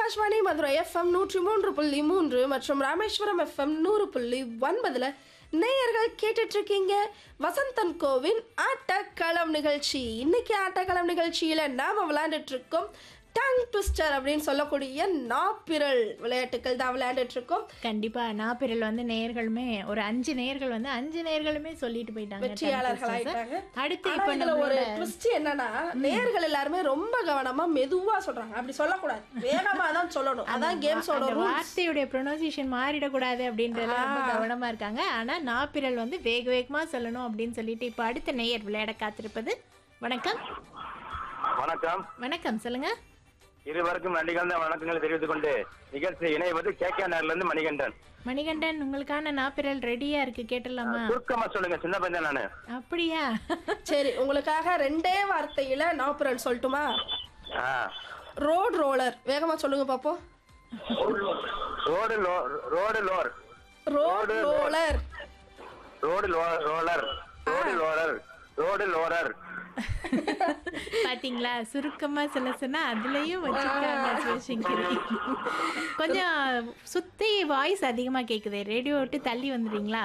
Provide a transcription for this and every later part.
Akashvani Madurai FM நூற்றி மூன்று புள்ளி மூன்று மற்றும் ராமேஸ்வரம் எஃப்எம் நூறு புள்ளி ஒன்பதுல நேயர்கள் கேட்டுட்டு இருக்கீங்க வசந்தன் கோவின் ஆட்டக்களம் நிகழ்ச்சி இன்னைக்கு ஆட்டக்களம் நிகழ்ச்சியில நாம விளையாண்டுட்டு இருக்கோம் டங் ட்விஸ்டர் அப்படின்னு சொல்லக்கூடிய நாப்பிரல் விளையாட்டுகள் தான் விளையாண்டுட்டு இருக்கோம் கண்டிப்பா நாப்பிரல் வந்து நேயர்களுமே ஒரு அஞ்சு நேயர்கள் வந்து அஞ்சு நேயர்களுமே சொல்லிட்டு போயிட்டாங்க வெற்றியாளர்கள் tongue twisters. ஆயிட்டாங்க அடுத்து ஆனா இப்ப இதுல ஒரு நம்மளோட ட்விஸ்ட் என்னன்னா நேயர்கள் எல்லாருமே ரொம்ப கவனமா மெதுவா சொல்றாங்க அப்படி சொல்லக்கூடாது வேகமா தான் சொல்லணும் அதான் கேம்ஸோட அந்த ரூல்ஸ் வார்த்தையுடைய ப்ரொனன்சியேஷன் மாறிடக்கூடாது அப்படின்றதுல ரொம்ப கவனமா இருக்காங்க ஆனா நாப்பிரல் வந்து வேக வேகமா சொல்லணும் அப்படின்னு சொல்லிட்டு இப்ப அடுத்த நேயர் விளையாட காத்திருப்பது வணக்கம் வணக்கம் வணக்கம் சொல்லுங்க இருவருக்கும் நன்றி கலந்த வணக்கங்களை தெரிவித்துக் கொண்டு நிகழ்ச்சி இணைவது கே கே நகர்ல இருந்து மணிகண்டன் மணிகண்டன் உங்களுக்கான நாப்பிரல் ரெடியா இருக்கு கேட்டலாமா சுருக்கமா சொல்லுங்க சின்ன பையன் நானு அப்படியா சரி உங்களுக்காக ரெண்டே வார்த்தையில நாப்புரல் சொல்லட்டுமா ஆ. ரோட் ரோலர் வேகமா சொல்லுங்க பாப்போம் ரோடு லோ ரோடு லோர் ரோட் ரோலர் ரோடு லோ ரோலர் ரோடு லோரர் ரோடு லோரர் பாத்தீங்களா சுருக்கமா சொல்ல சொன்னா அதுலயும் வச்சிருக்காங்க சிவசங்கரி கொஞ்சம் சுத்தி வாய்ஸ் அதிகமா கேக்குது ரேடியோ விட்டு தள்ளி வந்துடுறீங்களா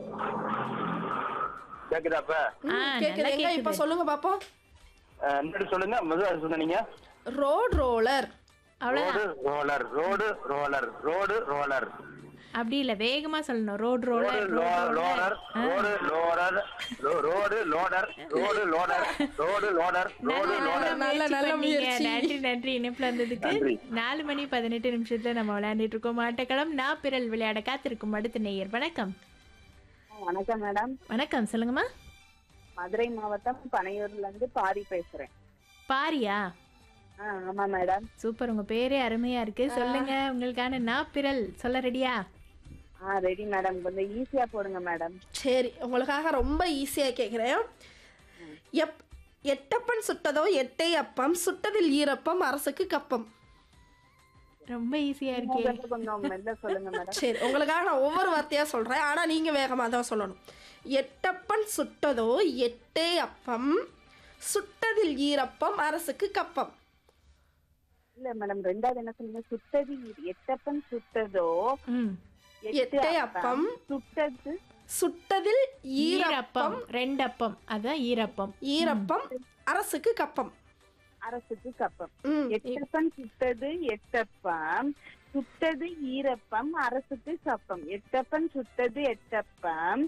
கேக்குதா அப்ப ஆ கேக்குது நல்லா எங்க இப்ப கேக்குது சொல்லுங்க பாப்போம் ஆ, இன்னொரு சொல்லுங்க முதல்ல சொன்னீங்க ரோட் ரோலர் அவ்வளவுதான் road roller road roller road roller அப்படி இல்ல வேகமா சொல்லணும் ரோட் ரோலர் ரோடு லோ- லோரர் ரோடு லோரர் ரோ- road loader road loader road loader road loader நல்ல, நல்ல முயற்சி. நன்றி நன்றி இணைப்புல வந்ததுக்கு நன்றி. நாலு மணி பதினெட்டு நிமிஷத்துல நம்ம விளையாண்டுட்டு இருக்கோம் ஆட்டக்களம் நான் பிறல் விளையாட காத்திருக்கும் அடுத்த நேயர் வணக்கம் வணக்கம் மேடம் வணக்கம் சொல்லுங்கம்மா மதுரை மாவட்டம் பனையூர்ல இருந்து பாரி பேசுறேன் பாரியா ஆ ஆமா மேடம் சூப்பர் உங்க பேரே அருமையா இருக்கு சொல்லுங்க உங்களுக்கான நாப்பிரல் சொல்ல ரெடியா ஆ ரெடி மேடம் கொஞ்சம் ஈஸியா போடுங்க மேடம் சரி உங்களுக்காக ரொம்ப ஈஸியா கேக்குறேன் எப் எட்டப்பன் சுட்டதோ எட்டை அப்பம் சுட்டதில் ஈரப்பம் அரசுக்கு கப்பம் ரொம்ப ஈஸியா இருக்கே கொஞ்சம் கொஞ்சம் மெல்ல சொல்லுங்க மேடம் சரி உங்களுக்காக நான் ஒவ்வொரு வார்த்தையா சொல்றேன் ஆனா நீங்க வேகமா தான் சொல்லணும் எட்டப்பன் சுட்டதோ எட்டே அப்பம் சுட்டதில் ஈரப்பம் அரசுக்கு கப்பம் இல்ல மேடம் ரெண்டாவது என்ன சொல்லுங்க சுட்டது எட்டப்பன் சுட்டதோ ம் எட்டே அப்பம் சுட்டது சுட்டதில் ஈரப்பம் ஈரப்பம் ரெண்டப்பம் அதான் ஈரப்பம் ஈரப்பம் அரசுக்கு கப்பம் அரசுக்கு கப்பம் ம் எட்டப்பன் சுட்டது எட்டப்பம் சுட்டது ஈரப்பம் அரசுக்கு கப்பம் எட்டப்பன் சுட்டது எட்டப்பம்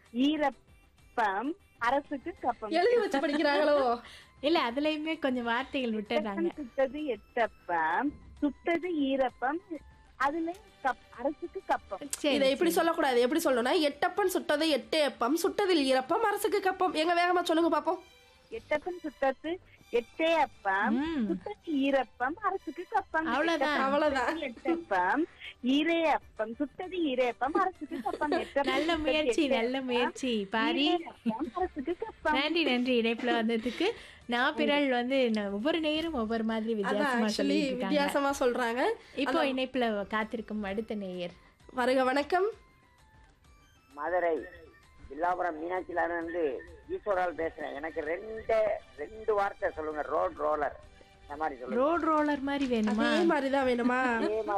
ஈரப்பம் அரசுக்கு கப்பம் எழுதி வச்சு படிக்கிறாங்களோ இல்ல அதுலயுமே கொஞ்சம் வார்த்தைகள் விட்டுறாங்க எட்டப்பன் சுட்டது எட்டப்பம் சுட்டது ஈரப்பம் அதுல கப் அரசுக்கு கப்பம் சரி இதை இப்படி சொல்லக்கூடாது எப்படி சொல்லணும்னா எட்டப்பன் சுட்டது எட்டே அப்பம் சுட்டதில் ஈரப்பம் அரசுக்கு கப்பம் எங்க வேகமா சொல்லுங்க பாப்போம் எட்டப்பன் சுட்டது எட்டே அப்பம் ம். சுட்டது ஈரப்பம் அரசுக்கு கப்பம் அவ்வளவுதான். எட்டப்பன் அவ்வளவுதான். எட்டப்பம் ஈரேப்பம் சுட்டது ஈரேப்பம் அரசுக்கு கப்பம் எட்டப்பன் நல்ல சுட்டது முயற்சி எட்டப்பம், நல்ல முயற்சி பாரி ஈரேப்பம் அரசுக்கு கப்பம் நன்றி நன்றி இணைப்புல வந்ததுக்கு நான் பிறல் வந்து ந- ஒவ்வொரு நேரம் ஒவ்வொரு மாதிரி அதான் வித்தியாசமா ஆக்சுவலி சொல்லிட்டு இருக்காங்க வித்தியாசமா சொல்றாங்க இப்போ இணைப்புல காத்திருக்கும் அடுத்த நேயர் வருக வணக்கம் மதுரை வில்லாபுரம் மீனாட்சியில இருந்து ஈஸ்வரால் பேசுறேன் எனக்கு ரெண்டு ரெண்டு வார்த்தை சொல்லுங்க ரோட் ரோலர் இந்த மாதிரி சொல்லுங்க ரோட் ரோலர் மாதிரி வேணுமா அதே மாதிரிதான் வேணுமா அதே மாதிரி